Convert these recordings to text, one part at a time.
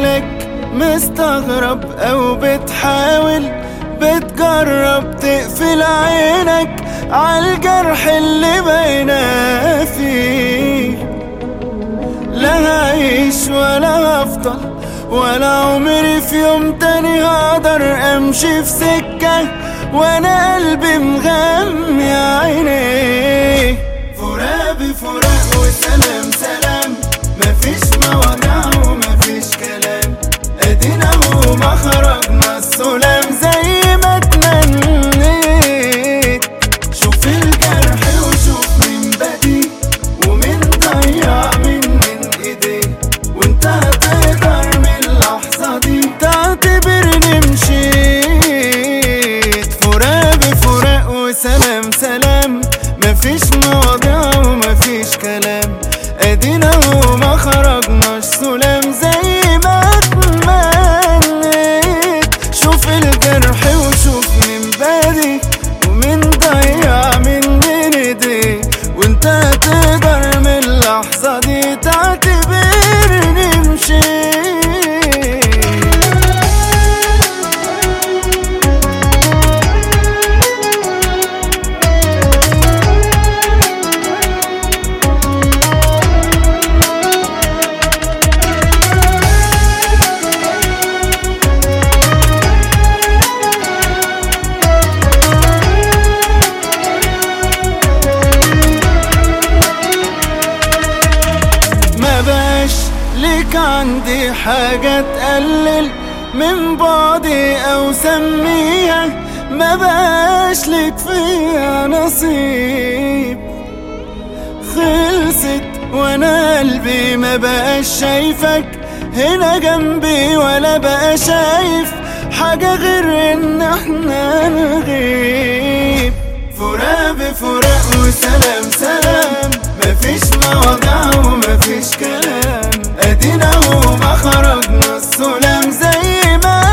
شكلك مستغرب او بتحاول بتجرب تقفل عينك عالجرح اللي باينة فيه لا هعيش ولا هفضل ولا عمري في يوم تاني هقدر امشي في سكة وانا قلبي مغمي عيني فراق بفراق وسلام سلام مفيش مواضيع ومفيش كلام ادينا وما خرجنا السلام زي ما تمنيت شوف الجرح وشوف مين بدي ومين ضيع مين من ايديه وانت هتقدر من اللحظة دي تعتبرني مشيت فراق بفراق وسلام سلام مفيش مواضيع ومفيش كلام ادينا وما خرجناش سلام زي ما تمنيت شوف الجرح وشوف مين بادي ومين ضيع من من ايديه وانت تقدر من اللحظة دي تعتبرني مشيت ما باش ليك عندي حاجة تقلل من بعدي أو سميها ما باش ليك فيها نصيب خلصت وانا قلبي ما بقاش شايفك هنا جنبي ولا بقى شايف حاجة غير ان احنا نغيب فراق بفراق وسلام سلام مفيش مواضيع ومفيش كلام ادينا وما خرجنا السلام زي ما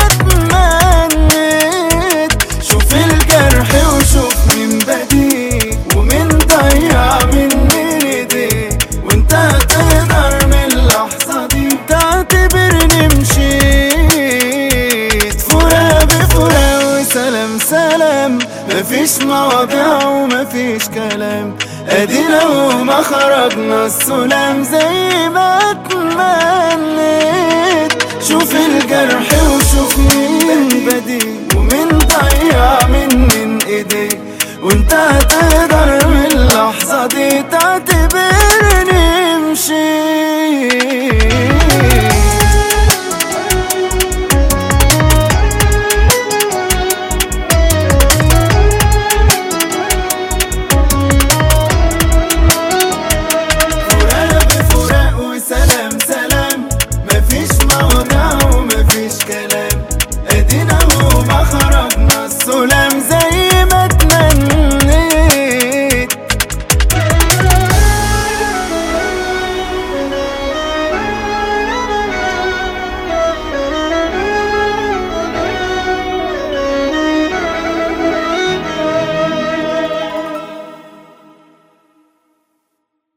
تمنيت شوف الجرح وشوف مين بديك ومين ضيع من من ايديه وانت هتقدر من اللحظة دي تعتبرني مشيت فراق بفراق وسلام سلام مفيش مواضيع ومفيش كلام ادينا وما خرجنا السلام زي ما تمنيت شوف الجرح وشوف مين بدي ومين ضيع من من ايديه وانت هتقدر من اللحظة دي تعتبرني مشيت